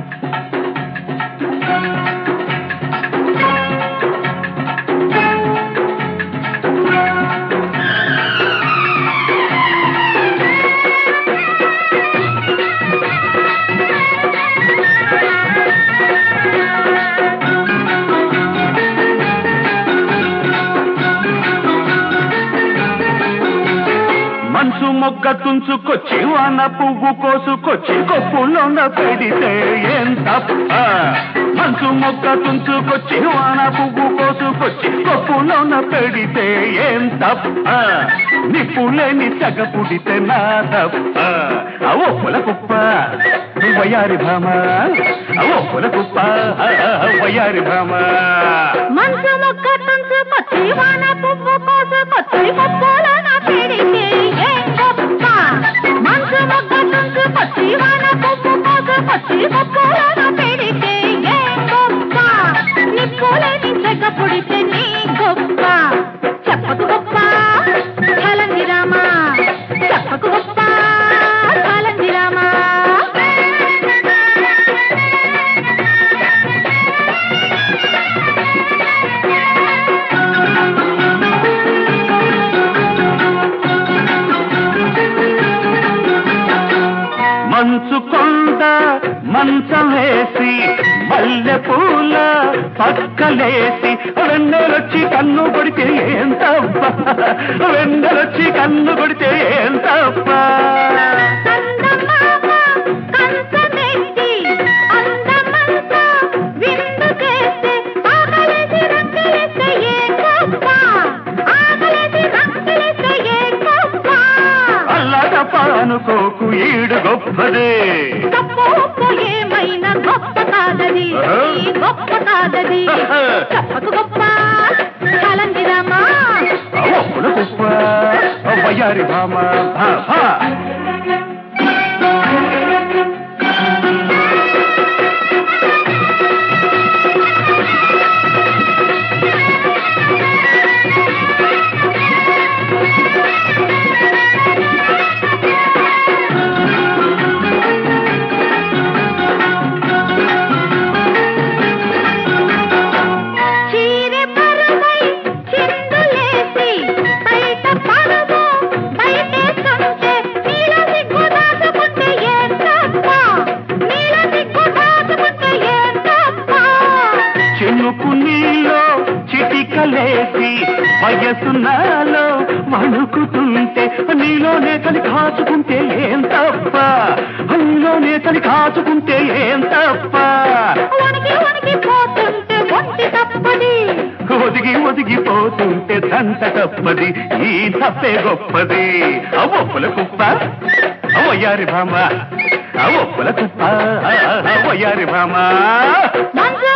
మనసు మొగ్గ తుంచుకొచ్చి వాన పువ్వు కోసుకొచ్చి కొప్పులోన పెడితే ఏం తప్ప మనసు మొగ్గ తుంచుకొచ్చి వాన పువ్వు కోసుకొచ్చి కొప్పులోన పెడితే ఏం తప్ప నిప్పులేని సగ పుడితే నా తప్ప అవో పుల కుప్ప వయారి భామ అవో పుల కుప్ప వయారి భామ మంచు మొక్క తుంచు కొచ్చి వాన పువ్వు కోసు కొచ్చి కొప్పుల నా పెడితే ఏం గొప్ప మంచు మొక్క తుంచు కొచ్చి వాన పువ్వు కోసు కొచ్చి కొప్పుల నా పెడితే ఏం గొప్ప నిప్పులేని చెక్క పుడితే నీ గొప్ప చెప్పకు గొప్ప చలంది రామా చెప్పకు గొప్ప చలంది రామా మంచు కొండ మంచం వేసి మల్లె పూల పక్కలేసి వెన్నెలొచ్చి కన్ను కొడితే ఏం తప్ప వెన్నెలొచ్చి కన్ను కొడితే ఏం తప్ప అందమామ కంచమెట్టి అందమంతా విందు చేస్తే ఆకలేసి రంకెలేస్తే ఏ గొప్ప ఆకలేసి రంకెలేస్తే ఏ గొప్ప అల్లా తప్ప అనుకోకు ఈడు గొప్పదే తప్పు ఒప్పు ఏమైనా గొప్ప కాదది ఈ గొప్ప కాదది చెప్పకు గొప్ప చలందిరామా ఒప్పుల కుప్ప వయ్యారి భామ భా, భా. చీరె పరువై చిందులేసి బయట పరువు బయటేస్తుంటే నీల సిగ్గు దాచుకుంటే ఏం తప్ప నీల సిగ్గు దాచుకుంటే ఏం తప్ప చినుకు నీలో చిటికలేసి వయసు నాలో వణుకుతుంటే నీలోనే కలి కాచుకుంటే ఏం తప్ప నీలోనే కలి కాచుకుంటే ఏం తప్ప వణికి వణికి పోతుంటే ఒంటి తప్పది ఒదిగి ఒదిగిపోతుంటే దంత తప్పది ఈ తప్పే గొప్పది అవొప్పుల కుప్ప అవయ్యారి భామ అవొప్పుల కుప్ప అవయ్యారి భామ మంచు